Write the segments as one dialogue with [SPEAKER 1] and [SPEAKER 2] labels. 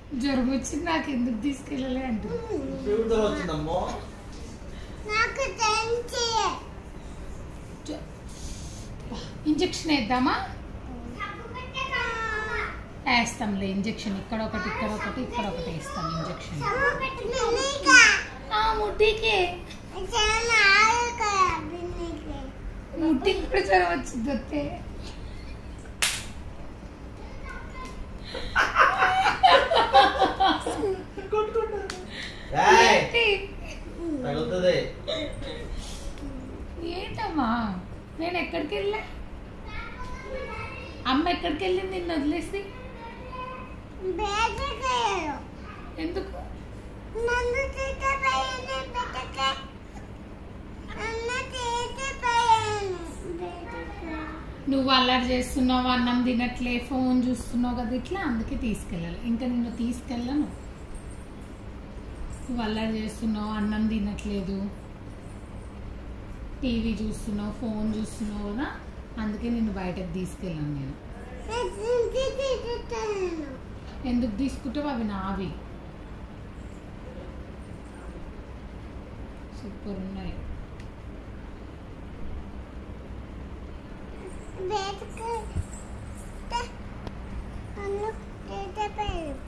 [SPEAKER 1] జ్వరం వచ్చింది నాకు ఎందుకు తీసుకెళ్ళలే అంటు
[SPEAKER 2] ఫీవర్తో వచ్చిందమ్మో
[SPEAKER 3] నాకు తెలిసి
[SPEAKER 1] ఇంజక్షన్ వేద్దామా వేస్తాంలే ఇంజక్షన్ ఇక్కడ ఒకటి ఇక్కడ ఒకటి ఇక్కడ ఒకటి వేస్తాం ఇంజక్షన్
[SPEAKER 3] బిన్నిగా
[SPEAKER 1] ఆ ముట్టికే
[SPEAKER 3] చాలా ఆడుకో బిన్నిగా
[SPEAKER 1] ముట్టికి కూడా జ్వరం వచ్చింది వస్తే
[SPEAKER 2] ఏయ్,
[SPEAKER 1] ఏంటి?
[SPEAKER 2] తగులుతుంది
[SPEAKER 1] ఏంటమ్మా నేను ఎక్కడికి వెళ్ళా అమ్మ ఎక్కడికి వెళ్ళింది నిన్ను వదిలేసి
[SPEAKER 3] బేటకాయలు
[SPEAKER 1] ఎందుకు
[SPEAKER 3] నన్ను తీసుకుపోయాను బేటకాయ అన్న తీసుకుపోయాను బేటకాయ
[SPEAKER 1] నువ్వు అల్లరి చేస్తున్నావు అన్నం తినట్లే ఫోన్ చూస్తున్నావు కదా ఇట్లా అందుకే తీసుకెళ్ళాలి ఇంకా నిన్ను తీసుకెళ్ళను నువ్వు అల్లరి చేస్తున్నావు అన్నం తినట్లేదు టీవీ చూస్తున్నావు ఫోన్ చూస్తున్నావు కదా అందుకే నిన్ను బయటకు తీసుకెళ్ళాను నేను
[SPEAKER 3] నేను తీసుకుపోయాను
[SPEAKER 1] ఎందుకు తీసుకుంటావు అవి నావి సూపర్ ఉన్నాయి
[SPEAKER 3] బేటకాయ నన్ను తీసుకుపోయాను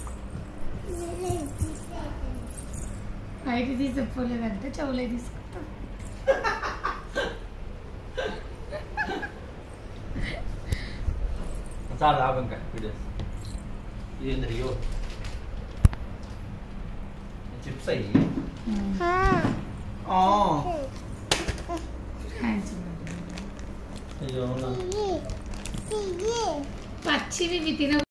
[SPEAKER 1] బయట తీసుకుపోలేదంటే చెవులే తీసుకుంటాం
[SPEAKER 2] చాలు ఆపు ఇంకా వీడియోస్ ఏంది రియో చిప్స్ అయ్యి ఆ.
[SPEAKER 1] హ్యాండ్స్
[SPEAKER 2] అయ్యో నా
[SPEAKER 3] తియ్యి తియ్యి
[SPEAKER 1] పచ్చివి ఇవి తిన